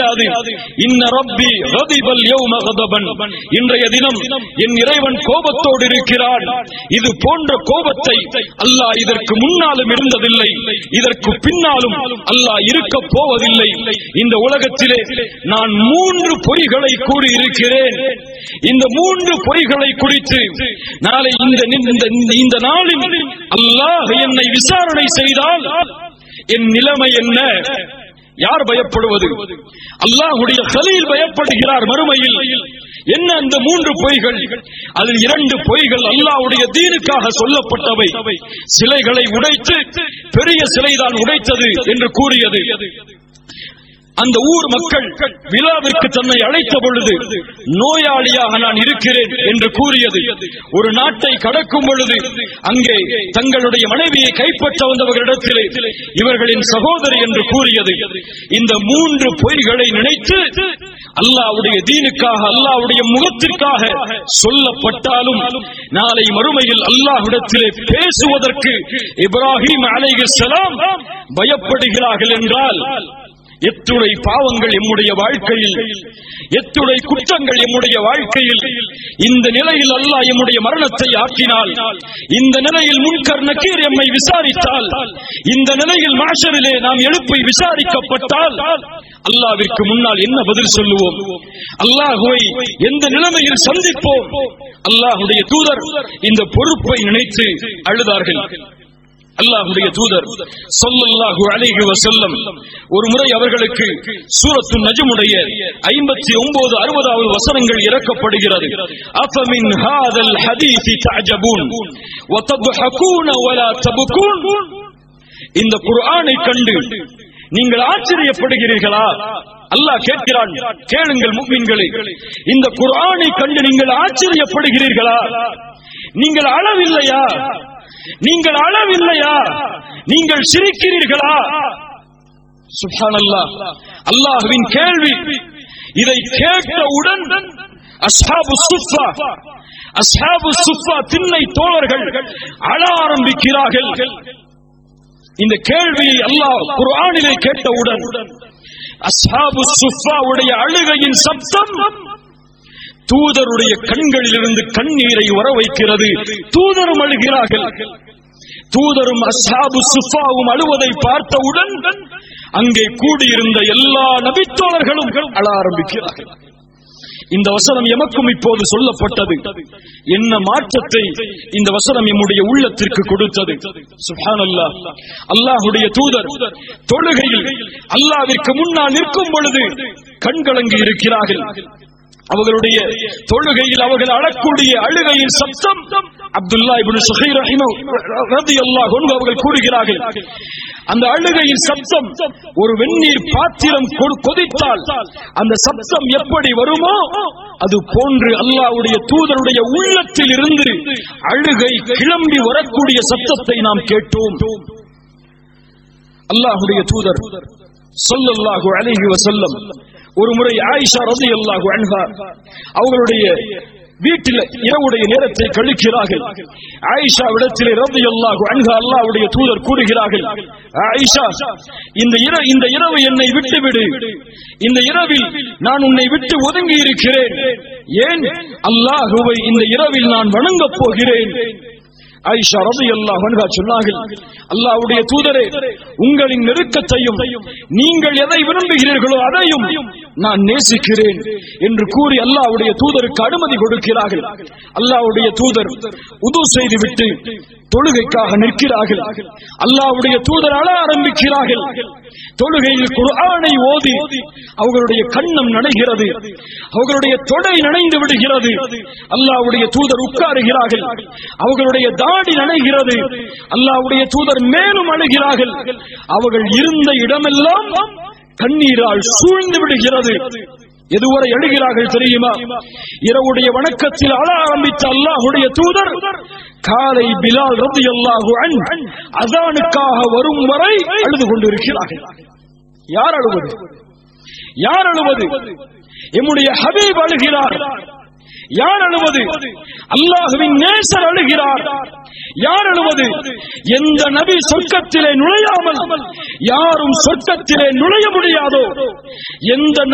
முடியாது இன்ன ரப்பி கதிபல் யௌம கதபன் இன்றைய தினம் என் இறைவன் கோபத்தோடு இருக்கிறான் இது போன்ற கோபத்தை அல்லாஹ் இதற்கு முன்னாலும் இருந்ததில்லை இதற்கு பின்னாலும் அல்லாஹ் இருக்க போவதில்லை இந்த உலகத்திலே நான் மூன்று பொய்களை கூறி இருக்கிறேன் இந்த மூன்று பொய்களை குறித்து நாளை இந்த இந்த- இந்த நாளில் அல்லாஹ் என்னை விசாரணை செய்தால் என் நிலைமை என்ன யார் பயப்படுவது அல்லாஹுடைய கலீல் பயப்படுகிறார் மறுமையில் என்ன அந்த மூன்று பொய்கள் அதில் இரண்டு பொய்கள் அல்லாஹ்வுடைய தீனுக்காக சொல்லப்பட்டவை சிலைகளை உடைத்து பெரிய சிலைதான் உடைத்தது என்று கூறியது அந்த ஊர் மக்கள் விழாவிற்கு தன்னை அழைத்த பொழுது நோயாளியாக நான் இருக்கிறேன் என்று கூறியது ஒரு நாட்டை கடக்கும் பொழுது அங்கே தங்களுடைய மனைவியை கைப்பற்ற வந்தவர்களிடத்திலே இவர்களின் சகோதரி என்று கூறியது இந்த மூன்று பொய்களை நினைத்து அல்லாஹ்வுடைய தீனுக்காக அல்லாஹ்வுடைய முகத்திற்காக சொல்லப்பட்டாலும் நாளை மறுமையில் அல்லாஹ்விடத்திலே பேசுவதற்கு இப்ராஹிம் அலைஹிஸ்ஸலாம் பயப்படுகிறார்கள் என்றால் எத்துணை பாவங்கள் எம்முடைய வாழ்க்கையில் எத்துணை குற்றங்கள் எம்முடைய வாழ்க்கையில் இந்த நிலையில் அல்லாஹ் எம்முடைய மரணத்தை ஆக்கினால் இந்த நிலையில் முன்கர் நக்கீர் எம்மை விசாரித்தால் இந்த நிலையில் மாஷரிலே நாம் எழுப்பி விசாரிக்கப்பட்டால் அல்லாவிற்கு முன்னால் என்ன பதில் சொல்லுவோம் அல்லாஹுவை எந்த நிலைமையில் சந்திப்போம் அல்லாஹுடைய தூதர் இந்த பொறுப்பை நினைத்து அழுதார்கள் அல்லாஹ்வுடைய தூதர் ஸல்லல்லாஹு அலைஹி வஸல்லம் ஒரு முறை அவர்களுக்கு சூரத்து நஜ்முடைய 59 60வது வசனங்கள் இறக்கப்படுகிறது அஃபமின் ஹாதல் ஹதீஸி தஅஜபூன் வதضحكون ولا تبكون இந்த குர்ஆனை கண்டு நீங்கள் ஆச்சரியப்படுகிறீர்களா அல்லாஹ் கேட்கிறான் கேளுங்கள் முஃமின்களே இந்த குர்ஆனை கண்டு நீங்கள் ஆச்சரியப்படுகிறீர்களா நீங்கள் அளவில்லையா நீங்கள் அளவில்லையா நீங்கள் சிரிக்கிறீர்களா சுப்ஹானல்லாஹ் அல்லாஹ்வின் கேள்வி இதை கேட்டவுடன் அஸ்ஹாபு சுஃபா அஸ்ஹாபு சுஃபா திண்ணை தோழர்கள் அழ ஆரம்பிக்கிறார்கள் இந்த கேள்வியை அல்லாஹ் குர்ஆனிலே கேட்டவுடன் அஸ்ஹாபு சுஃபாவுடைய அழுகையின் சப்தம் தூதருடைய கண்களிலிருந்து கண்ணீரை வர வைக்கிறது தூதரும் அழுகிறார்கள் தூதரும் அஸ்ஹாபு சுஃபாவும் அழுவதை பார்த்தவுடன் அங்கே கூடியிருந்த எல்லா நபித்தோழர்களும் அழ ஆரம்பிக்கிறார்கள் இந்த வசனம் எமக்கும் இப்போது சொல்லப்பட்டது என்ன மாற்றத்தை இந்த வசனம் எம்முடைய உள்ளத்திற்கு கொடுத்தது சுப்ஹானல்லாஹ் அல்லாஹ்வுடைய தூதர் தொழுகையில் அல்லாஹ்விற்கு முன்னால் நிற்கும் பொழுது கண்கலங்கி இருக்கிறார்கள் அவர்களுடைய தொழுகையில் அவர்கள் அழக்கூடிய அழுகையின் சப்தம் அப்துல்லா இப்னு சுஹைர் ரஹிமஹு ரலியல்லாஹு அன்ஹு அவர்கள் கூறுகிறார்கள் அந்த அழுகையின் சப்தம் ஒரு வெந்நீர் பாத்திரம் கொ- கொதித்தால் அந்த சப்தம் எப்படி வருமோ அது போன்று அல்லாஹ்வுடைய தூதருடைய உள்ளத்தில் இருந்து அழுகை கிளம்பி வரக்கூடிய சப்தத்தை நாம் கேட்டோம் அல்லாஹ்வுடைய தூதர் ஸல்லல்லாஹு அலைஹி வஸல்லம் ஒரு முறை ஆயிஷா ரலியல்லாஹு அன்ஹா அவங்களுடைய வீட்டில் இரவுடைய நேரத்தை கழிக்கிறார்கள் ஆயிஷா விடத்திலே ரலியல்லாஹு அன்ஹா அல்லாஹ்வுடைய தூதர் கூறுகிறார்கள் ஆயிஷா இந்த இரவு இந்த இரவு என்னை விட்டுவிடு இந்த இரவில் நான் உன்னை விட்டு ஒதுங்கி இருக்கிறேன் ஏன் அல்லாஹுவை இந்த இரவில் நான் வணங்கப் போகிறேன் ஆயிஷா ரபி அல்லாஹ் சொன்னார்கள் அல்லாஹ்வுடைய தூதரே உங்களின் நெருக்கத்தையும் நீங்கள் எதை விரும்புகிறீர்களோ அதையும் நான் நேசிக்கிறேன் என்று கூறி அல்லாஹ்வுடைய தூதருக்கு அனுமதி கொடுக்கிறார்கள் அல்லாஹ்வுடைய தூதர் உது செய்துவிட்டு தொழுகைக்காக நிற்கிறார்கள் அல்லாஹ்வுடைய தூதர் அழ ஆரம்பிக்கிறார்கள் தொழுகையில் குர்ஆனை ஓதி அவர்களுடைய கண்ணம் நனைகிறது அவர்களுடைய தொடை நனைந்து விடுகிறது அல்லாஹ்வுடைய தூதர் உட்காருகிறார்கள் அவர்களுடைய தாடி நனைகிறது அல்லாஹ்வுடைய தூதர் மேலும் அணுகிறார்கள் அவர்கள் இருந்த இடமெல்லாம் கண்ணீரால் சூழ்ந்து விடுகிறது எதுவரை எழுகிறார்கள் தெரியுமா இரவுடைய வணக்கத்தில் அழ ஆரம்பித்த அல்லாஹுடைய தூதர் காலை பிலால் ரதி அல்லாஹு அசானுக்காக வரும் வரை அழுது கொண்டிருக்கிறார்கள் யார் அழுவது யார் அழுவது எம்முடைய ஹபீப் அழுகிறார் யார் அழுவது அல்லாஹுவின் நேசர் அழுகிறார் யார் அழுவது எந்த நபி சொர்க்கத்திலே நுழையாமல் யாரும் சொர்க்கத்திலே நுழைய முடியாதோ எந்த